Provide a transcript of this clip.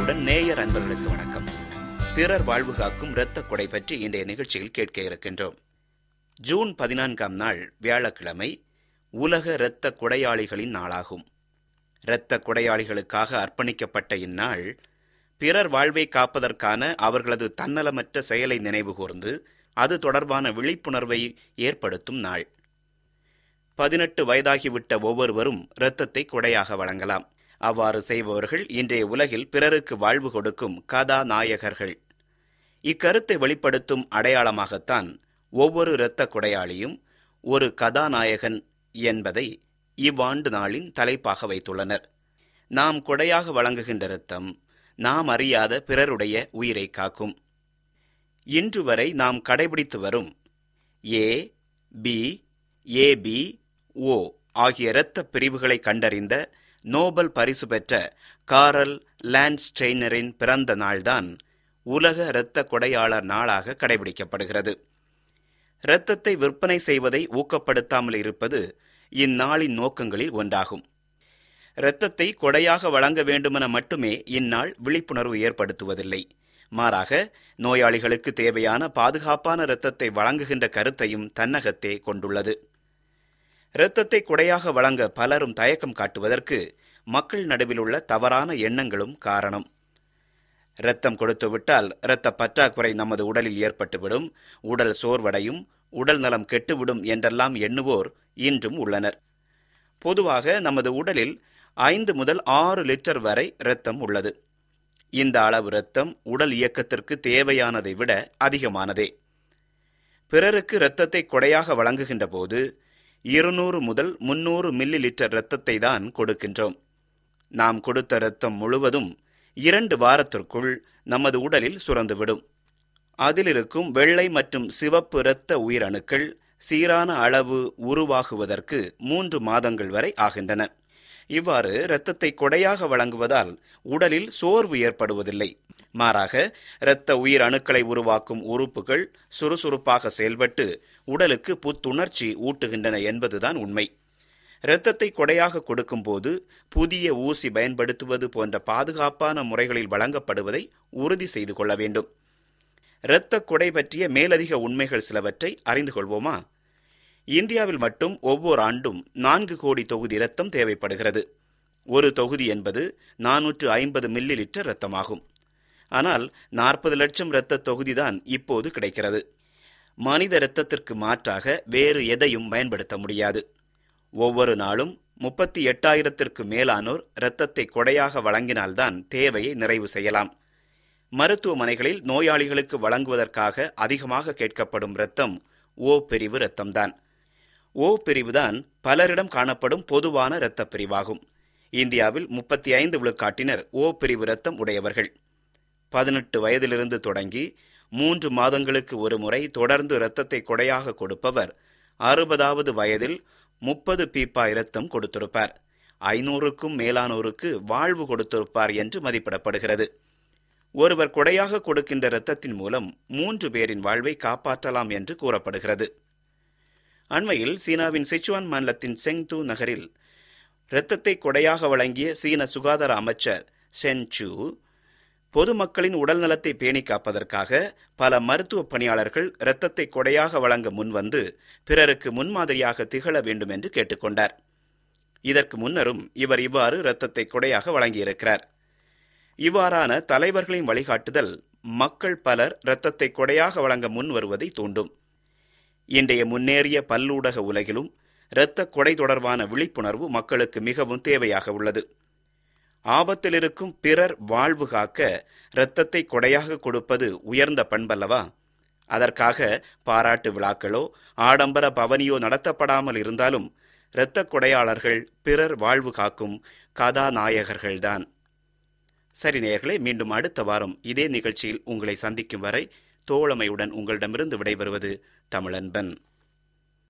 அன்புடன் நேயர் அன்பர்களுக்கு வணக்கம் பிறர் வாழ்வு காக்கும் இரத்த கொடை பற்றி இன்றைய நிகழ்ச்சியில் கேட்க இருக்கின்றோம் ஜூன் பதினான்காம் நாள் வியாழக்கிழமை உலக இரத்த கொடையாளிகளின் நாளாகும் இரத்த கொடையாளிகளுக்காக அர்ப்பணிக்கப்பட்ட இந்நாள் பிறர் வாழ்வை காப்பதற்கான அவர்களது தன்னலமற்ற செயலை நினைவுகூர்ந்து அது தொடர்பான விழிப்புணர்வை ஏற்படுத்தும் நாள் பதினெட்டு வயதாகிவிட்ட ஒவ்வொருவரும் இரத்தத்தை கொடையாக வழங்கலாம் அவ்வாறு செய்பவர்கள் இன்றைய உலகில் பிறருக்கு வாழ்வு கொடுக்கும் கதாநாயகர்கள் இக்கருத்தை வெளிப்படுத்தும் அடையாளமாகத்தான் ஒவ்வொரு இரத்த கொடையாளியும் ஒரு கதாநாயகன் என்பதை இவ்வாண்டு நாளின் தலைப்பாக வைத்துள்ளனர் நாம் கொடையாக வழங்குகின்ற இரத்தம் நாம் அறியாத பிறருடைய உயிரை காக்கும் இன்று வரை நாம் கடைபிடித்து வரும் ஏ பி ஏபி ஓ ஆகிய இரத்த பிரிவுகளை கண்டறிந்த நோபல் பரிசு பெற்ற காரல் லாண்ட்ஸ்டெய்னரின் பிறந்த நாள்தான் உலக இரத்த கொடையாளர் நாளாக கடைபிடிக்கப்படுகிறது இரத்தத்தை விற்பனை செய்வதை ஊக்கப்படுத்தாமல் இருப்பது இந்நாளின் நோக்கங்களில் ஒன்றாகும் இரத்தத்தை கொடையாக வழங்க வேண்டுமென மட்டுமே இந்நாள் விழிப்புணர்வு ஏற்படுத்துவதில்லை மாறாக நோயாளிகளுக்கு தேவையான பாதுகாப்பான இரத்தத்தை வழங்குகின்ற கருத்தையும் தன்னகத்தே கொண்டுள்ளது இரத்தத்தை கொடையாக வழங்க பலரும் தயக்கம் காட்டுவதற்கு மக்கள் நடுவில் உள்ள தவறான எண்ணங்களும் காரணம் இரத்தம் கொடுத்துவிட்டால் இரத்த பற்றாக்குறை நமது உடலில் ஏற்பட்டுவிடும் உடல் சோர்வடையும் உடல் நலம் கெட்டுவிடும் என்றெல்லாம் எண்ணுவோர் இன்றும் உள்ளனர் பொதுவாக நமது உடலில் ஐந்து முதல் ஆறு லிட்டர் வரை இரத்தம் உள்ளது இந்த அளவு இரத்தம் உடல் இயக்கத்திற்கு தேவையானதை விட அதிகமானதே பிறருக்கு இரத்தத்தை கொடையாக வழங்குகின்ற போது இருநூறு முதல் முன்னூறு மில்லி லிட்டர் இரத்தத்தை தான் கொடுக்கின்றோம் நாம் கொடுத்த இரத்தம் முழுவதும் இரண்டு வாரத்திற்குள் நமது உடலில் சுரந்துவிடும் அதில் இருக்கும் வெள்ளை மற்றும் சிவப்பு இரத்த உயிரணுக்கள் சீரான அளவு உருவாகுவதற்கு மூன்று மாதங்கள் வரை ஆகின்றன இவ்வாறு இரத்தத்தை கொடையாக வழங்குவதால் உடலில் சோர்வு ஏற்படுவதில்லை மாறாக இரத்த உயிர் அணுக்களை உருவாக்கும் உறுப்புகள் சுறுசுறுப்பாக செயல்பட்டு உடலுக்கு புத்துணர்ச்சி ஊட்டுகின்றன என்பதுதான் உண்மை இரத்தத்தை கொடையாக கொடுக்கும்போது புதிய ஊசி பயன்படுத்துவது போன்ற பாதுகாப்பான முறைகளில் வழங்கப்படுவதை உறுதி செய்து கொள்ள வேண்டும் இரத்த கொடை பற்றிய மேலதிக உண்மைகள் சிலவற்றை அறிந்து கொள்வோமா இந்தியாவில் மட்டும் ஒவ்வொரு ஆண்டும் நான்கு கோடி தொகுதி இரத்தம் தேவைப்படுகிறது ஒரு தொகுதி என்பது நானூற்று ஐம்பது மில்லி லிட்டர் இரத்தமாகும் ஆனால் நாற்பது லட்சம் இரத்த தொகுதிதான் இப்போது கிடைக்கிறது மனித இரத்தத்திற்கு மாற்றாக வேறு எதையும் பயன்படுத்த முடியாது ஒவ்வொரு நாளும் முப்பத்தி எட்டாயிரத்திற்கு மேலானோர் இரத்தத்தை கொடையாக வழங்கினால்தான் தேவையை நிறைவு செய்யலாம் மருத்துவமனைகளில் நோயாளிகளுக்கு வழங்குவதற்காக அதிகமாக கேட்கப்படும் இரத்தம் ஓ பிரிவு இரத்தம்தான் ஓ பிரிவுதான் பலரிடம் காணப்படும் பொதுவான இரத்த பிரிவாகும் இந்தியாவில் முப்பத்தி ஐந்து விழுக்காட்டினர் ஓ பிரிவு இரத்தம் உடையவர்கள் பதினெட்டு வயதிலிருந்து தொடங்கி மூன்று மாதங்களுக்கு ஒரு முறை தொடர்ந்து இரத்தத்தை கொடையாக கொடுப்பவர் அறுபதாவது வயதில் முப்பது பீப்பா இரத்தம் கொடுத்திருப்பார் ஐநூறுக்கும் மேலானோருக்கு வாழ்வு கொடுத்திருப்பார் என்று மதிப்பிடப்படுகிறது ஒருவர் கொடையாக கொடுக்கின்ற இரத்தத்தின் மூலம் மூன்று பேரின் வாழ்வை காப்பாற்றலாம் என்று கூறப்படுகிறது அண்மையில் சீனாவின் சிச்சுவான் மாநிலத்தின் செங்து நகரில் இரத்தத்தை கொடையாக வழங்கிய சீன சுகாதார அமைச்சர் சென் சூ பொதுமக்களின் உடல் நலத்தை பேணி காப்பதற்காக பல மருத்துவ பணியாளர்கள் இரத்தத்தை கொடையாக வழங்க முன்வந்து பிறருக்கு முன்மாதிரியாக திகழ வேண்டும் என்று கேட்டுக்கொண்டார் இதற்கு முன்னரும் இவர் இவ்வாறு இரத்தத்தை கொடையாக வழங்கியிருக்கிறார் இவ்வாறான தலைவர்களின் வழிகாட்டுதல் மக்கள் பலர் இரத்தத்தை கொடையாக வழங்க முன் வருவதை தூண்டும் இன்றைய முன்னேறிய பல்லூடக உலகிலும் இரத்த கொடை தொடர்பான விழிப்புணர்வு மக்களுக்கு மிகவும் தேவையாக உள்ளது ஆபத்தில் இருக்கும் பிறர் வாழ்வு காக்க இரத்தத்தை கொடையாக கொடுப்பது உயர்ந்த பண்பல்லவா அதற்காக பாராட்டு விழாக்களோ ஆடம்பர பவனியோ நடத்தப்படாமல் இருந்தாலும் இரத்த கொடையாளர்கள் பிறர் வாழ்வு காக்கும் கதாநாயகர்கள்தான் சரி நேயர்களே மீண்டும் அடுத்த வாரம் இதே நிகழ்ச்சியில் உங்களை சந்திக்கும் வரை தோழமையுடன் உங்களிடமிருந்து விடைபெறுவது தமிழன்பன்